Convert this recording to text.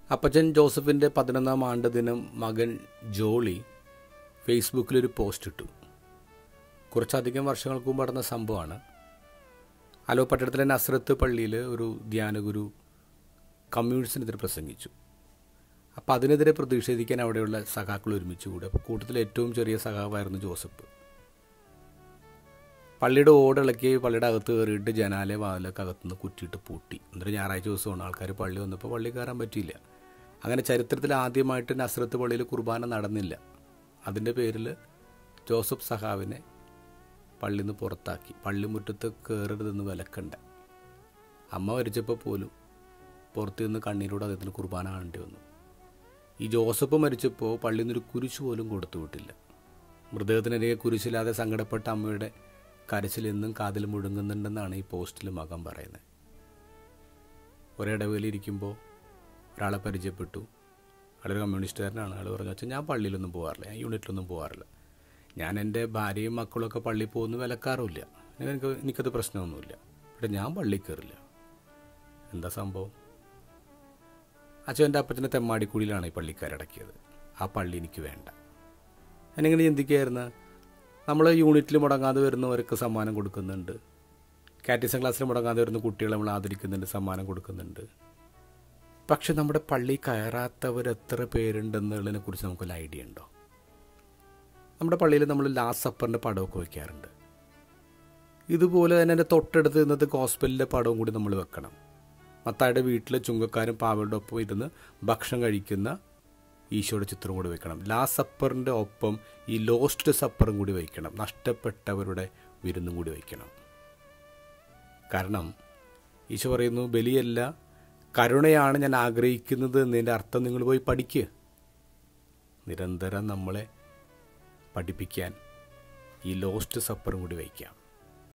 അപ്പച്ചൻ ജോസഫിൻ്റെ പതിനൊന്നാം ആണ്ട് ദിനം മകൻ ജോളി ഫേസ്ബുക്കിലൊരു പോസ്റ്റ് ഇട്ടു കുറച്ചധികം വർഷങ്ങൾക്ക് മുമ്പ് നടന്ന സംഭവമാണ് അലോ പട്ടണത്തിലെ നസ്രത്ത് പള്ളിയിൽ ഒരു ധ്യാനഗുരു കമ്മ്യൂണിസ്റ്റിനെതിരെ പ്രസംഗിച്ചു അപ്പോൾ അതിനെതിരെ പ്രതിഷേധിക്കാൻ അവിടെയുള്ള സഖാക്കൾ ഒരുമിച്ച് കൂടി അപ്പോൾ കൂട്ടത്തിൽ ഏറ്റവും ചെറിയ സഖാവായിരുന്നു ജോസഫ് പള്ളിയുടെ ഓടിളക്കി പള്ളിയുടെ അകത്ത് കയറിയിട്ട് ജനാലെ വാതിലൊക്കെ അകത്തുനിന്ന് കുറ്റിയിട്ട് പൂട്ടി എന്നിട്ട് ഞായറാഴ്ച ദിവസമാണ് ആൾക്കാർ പള്ളി വന്നപ്പോൾ പള്ളി കയറാൻ പറ്റിയില്ല അങ്ങനെ ചരിത്രത്തിൽ ആദ്യമായിട്ട് നസ്രത്ത് പള്ളിയിൽ കുർബാന നടന്നില്ല അതിൻ്റെ പേരിൽ ജോസഫ് സഹാവിനെ പള്ളിയിൽ നിന്ന് പുറത്താക്കി പള്ളിമുറ്റത്ത് കയറരുതെന്ന് വിലക്കണ്ട അമ്മ മരിച്ചപ്പോൾ പോലും പുറത്തു നിന്ന് കണ്ണീരോട് അദ്ദേഹത്തിന് കുർബാന കാണേണ്ടി വന്നു ഈ ജോസഫ് മരിച്ചപ്പോൾ പള്ളിയിൽ നിന്നൊരു കുരിശ് പോലും കൊടുത്തു വിട്ടില്ല മൃതദേഹത്തിനരികെ കുരിശില്ലാതെ സങ്കടപ്പെട്ട അമ്മയുടെ കരച്ചിൽ എന്നും കാതിൽ മുഴുങ്ങുന്നുണ്ടെന്നാണ് ഈ പോസ്റ്റിൽ മകൻ പറയുന്നത് ഒരിടവേലിരിക്കുമ്പോൾ ഒരാളെ പരിചയപ്പെട്ടു അയാളൊരു കമ്മ്യൂണിസ്റ്റുകാരനാണ് അയാൾ പറഞ്ഞു വെച്ചാൽ ഞാൻ പള്ളിയിലൊന്നും പോകാറില്ല ഞാൻ യൂണിറ്റിലൊന്നും പോകാറില്ല ഞാൻ എൻ്റെ ഭാര്യയും മക്കളൊക്കെ പള്ളിയിൽ പോകുന്നു വിലക്കാറുമില്ല എനിക്ക് എനിക്കത് പ്രശ്നമൊന്നുമില്ല പക്ഷെ ഞാൻ പള്ളിയിൽ കയറില്ല എന്താ സംഭവം അച്ഛൻ എൻ്റെ അപ്പച്ചൻ്റെ തെമ്മാടിക്കുടിയിലാണ് ഈ പള്ളിക്കാരടക്കിയത് ആ പള്ളി എനിക്ക് വേണ്ട ഞാനിങ്ങനെ ചിന്തിക്കുകയായിരുന്നു നമ്മൾ യൂണിറ്റിൽ മുടങ്ങാതെ വരുന്നവർക്ക് സമ്മാനം കൊടുക്കുന്നുണ്ട് കാറ്റീസം ക്ലാസ്സിൽ മുടങ്ങാതെ വരുന്ന കുട്ടികളെ നമ്മൾ ആദരിക്കുന്നുണ്ട് സമ്മാനം കൊടുക്കുന്നുണ്ട് പക്ഷെ നമ്മുടെ പള്ളി കയറാത്തവർ എത്ര പേരുണ്ടെന്നുള്ളതിനെ കുറിച്ച് നമുക്കൊരു ഐഡിയ ഉണ്ടോ നമ്മുടെ പള്ളിയിൽ നമ്മൾ ലാസ്റ്റ് സപ്പറിൻ്റെ പടമൊക്കെ വയ്ക്കാറുണ്ട് ഇതുപോലെ തന്നെ എൻ്റെ തൊട്ടടുത്ത് ഇന്നത്തെ ഹോസ്പിറ്റലിൻ്റെ പടവും കൂടി നമ്മൾ വെക്കണം മത്തായുടെ വീട്ടിൽ ചുങ്കക്കാരും പാവയുടെ ഒപ്പം ഇരുന്ന് ഭക്ഷണം കഴിക്കുന്ന ഈശോയുടെ ചിത്രം കൂടി വെക്കണം ലാസ്റ്റ് സപ്പറിൻ്റെ ഒപ്പം ഈ ലോസ്റ്റ് സപ്പറും കൂടി വയ്ക്കണം നഷ്ടപ്പെട്ടവരുടെ വിരുന്നും കൂടി വയ്ക്കണം കാരണം ഈശോ പറയുന്നു ബലിയല്ല കരുണയാണ് ഞാൻ ആഗ്രഹിക്കുന്നത് എന്നതിൻ്റെ അർത്ഥം നിങ്ങൾ പോയി പഠിക്കുക നിരന്തരം നമ്മളെ പഠിപ്പിക്കാൻ ഈ ലോസ്റ്റ് സപ്പറും കൂടി വയ്ക്കാം